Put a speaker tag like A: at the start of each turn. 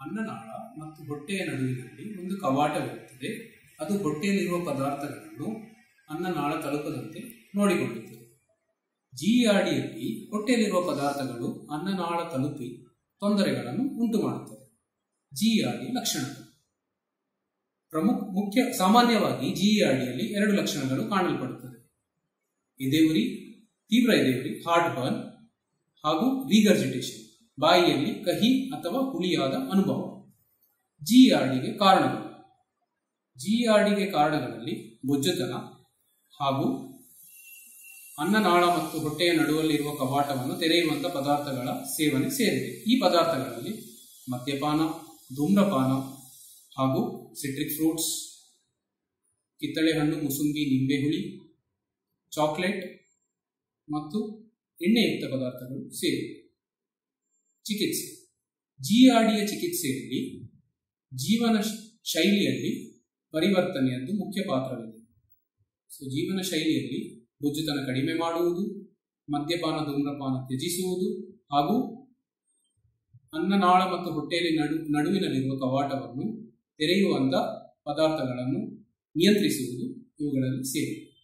A: ಅನ್ನನಾಳ ಮತ್ತು ಹೊಟ್ಟೆಯ ನಡುವಿನಲ್ಲಿ ಒಂದು ಕವಾಟವಿರುತ್ತದೆ ಅದು ಹೊಟ್ಟೆಯಲ್ಲಿರುವ ಪದಾರ್ಥಗಳನ್ನು ಅನ್ನನಾಳ ತಲುಪದಂತೆ ನೋಡಿಕೊಳ್ಳುತ್ತದೆ ಜಿಆರ್ಡಿಯಲ್ಲಿ ಹೊಟ್ಟೆಯಲ್ಲಿರುವ ಪದಾರ್ಥಗಳು ಅನ್ನನಾಳ ತಲುಪಿ ತೊಂದರೆಗಳನ್ನು ಉಂಟು ಮಾಡುತ್ತದೆ ಜಿಆರ್ಡಿ ಲಕ್ಷಣಗಳು ಪ್ರಮುಖ ಮುಖ್ಯ ಸಾಮಾನ್ಯವಾಗಿ ಜಿಇಆರ್ಡಿಯಲ್ಲಿ ಎರಡು ಲಕ್ಷಣಗಳು ಕಾಣಲ್ಪಡುತ್ತದೆ ಎದೆಯುರಿ ತೀವ್ರ ಎದೆಯುರಿ ಹಾರ್ಟ್ ಬರ್ನ್ ಹಾಗೂ ರೀಗರ್ಜಿಟೇಷನ್ ಬಾಯಿಯಲ್ಲಿ ಕಹಿ ಅಥವಾ ಹುಳಿಯಾದ ಅನುಭವ ಜಿಇಆರ್ಡಿಗೆ ಕಾರಣಗಳು ಜಿಇಆರ್ಡಿಗೆ ಕಾರಣಗಳಲ್ಲಿ ಬೊಜ್ಜುತನ ಹಾಗೂ ಅನ್ನನಾಳ ಮತ್ತು ಹೊಟ್ಟೆಯ ನಡುವಲ್ಲಿರುವ ಕವಾಟವನ್ನು ತೆರೆಯುವಂತ ಪದಾರ್ಥಗಳ ಸೇವನೆ ಸೇರಿದೆ ಈ ಪದಾರ್ಥಗಳಲ್ಲಿ ಮದ್ಯಪಾನ ಧೂಮ್ರಪಾನ ಹಾಗೂ ಸಿಟ್ರಿಕ್ ಫ್ರೂಟ್ಸ್ ಕಿತ್ತಳೆ ಹಣ್ಣು ಮುಸುಂಬಿ ನಿಂಬೆಹುಳಿ ಚಾಕ್ಲೇಟ್ ಮತ್ತು ಎಣ್ಣೆಯುಕ್ತ ಪದಾರ್ಥಗಳು ಸೇರಿವೆ ಚಿಕಿತ್ಸೆ ಜಿಆರ್ಡಿಯ ಚಿಕಿತ್ಸೆಯಲ್ಲಿ ಜೀವನ ಶೈಲಿಯಲ್ಲಿ ಪರಿವರ್ತನೆಯದ್ದು ಮುಖ್ಯ ಪಾತ್ರವಿದೆ ಸೊ ಜೀವನ ಶೈಲಿಯಲ್ಲಿ ಬೊಜ್ಜುತನ ಕಡಿಮೆ ಮಾಡುವುದು ಮದ್ಯಪಾನ ಧೂಮ್ರಪಾನ ತ್ಯಜಿಸುವುದು ಹಾಗೂ ಅನ್ನನಾಳ ಮತ್ತು ಹೊಟ್ಟೆಯಲ್ಲಿ ನಡು ನಡುವಿನಲ್ಲಿರುವ ಕವಾಟವನ್ನು ತೆರೆಯುವಂತ ಪದಾರ್ಥಗಳನ್ನು ನಿಯಂತ್ರಿಸುವುದು ಇವುಗಳಲ್ಲಿ ಸೇರಿದೆ